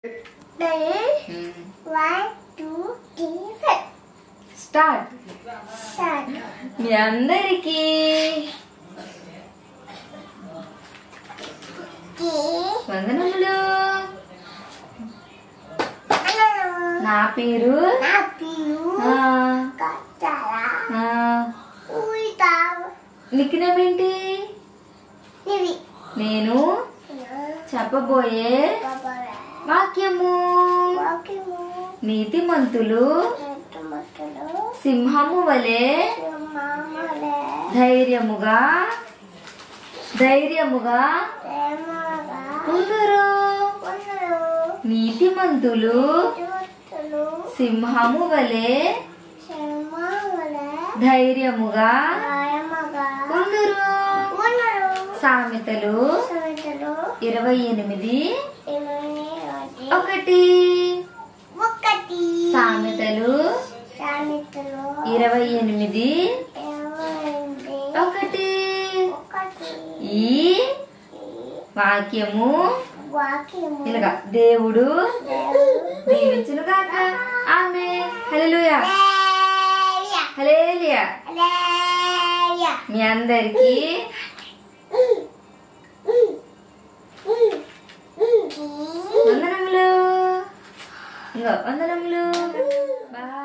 One, two, three, four. Start Start. మీ అందరికీ Key. వందనములు Hello. నా పేరు నా పేరు ఆ, కత్తల ఆ, ఊరితావు నిక్నేమ్ ఏంటి నివి నేను చెప్పబోయే వాక్యము వాకిము నీతిమంతులు నెట్టుమట్టులు సింహము వలె మామలే ధైర్యముగా ధైర్యముగా ప్రేమగా ఉందరు ఉన్నరు నీతిమంతులు చుట్టులు సింహము వలె క్షేమములే ధైర్యముగా ప్రేమగా ఉందరు ఉన్నరు సామెతలు సమితులు ఇరవై ఎనిమిది ఇరవై ఒకటి ఒకటి ఒకటి సామెతలు సమితులు ఇరవై ఎనిమిది ఇరవై ఎనిమిది ఒకటి ఒకటి ఈ వాక్యము వాక్యము ఇలాగా దేవుడు దేవుడు దీవించును గాక ఆమె హల్లెలూయా హల్లెలూయా హల్లెలూయా హల్లెలూయా మీ అందరికీ వందనములు ఇంకో వందనములు బాయ్